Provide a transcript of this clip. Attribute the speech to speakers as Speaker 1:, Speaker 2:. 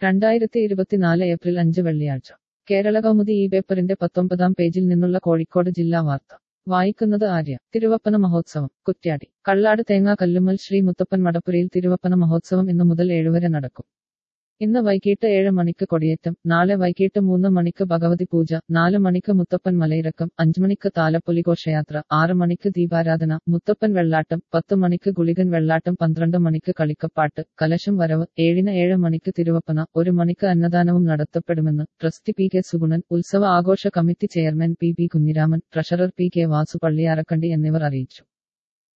Speaker 1: രണ്ടായിരത്തി ഇരുപത്തിനാല് ഏപ്രിൽ അഞ്ച് വെള്ളിയാഴ്ച കേരള കൗമുദി ഈ പേപ്പറിന്റെ പത്തൊമ്പതാം പേജിൽ നിന്നുള്ള കോഴിക്കോട് ജില്ലാ വാർത്ത വായിക്കുന്നത് ആര്യ തിരുവപ്പന മഹോത്സവം കുറ്റ്യാടി കള്ളാട് തേങ്ങാ കല്ലുമ്മൽ ശ്രീ മുത്തപ്പൻ മടപ്പുരയിൽ തിരുവപ്പന മഹോത്സവം ഇന്നു മുതൽ ഏഴുവരെ നടക്കും ഇന്ന് വൈകിട്ട് ഏഴ് മണിക്ക് കൊടിയേറ്റം നാളെ വൈകിട്ട് മൂന്ന് മണിക്ക് ഭഗവതി പൂജ നാല് മണിക്ക് മുത്തപ്പൻ മലയിറക്കം അഞ്ചു മണിക്ക് താലപ്പൊലി ഘോഷയാത്ര ആറ് മണിക്ക് ദീപാരാധന മുത്തപ്പൻ വെള്ളാട്ടം പത്ത് മണിക്ക് ഗുളികൻ വെള്ളാട്ടം പന്ത്രണ്ട് മണിക്ക് കളിക്കപ്പാട്ട് കലശം വരവ് ഏഴിന് ഏഴ് മണിക്ക് തിരുവപ്പന ഒരു മണിക്ക് അന്നദാനവും നടത്തപ്പെടുമെന്ന് ട്രസ്റ്റി പി കെ സുഗുണൻ ഉത്സവ ആഘോഷ committee chairman P B Kunhiraman treasurer P K Vasu Palliyarakkandi എന്നിവർ അറിയിച്ചു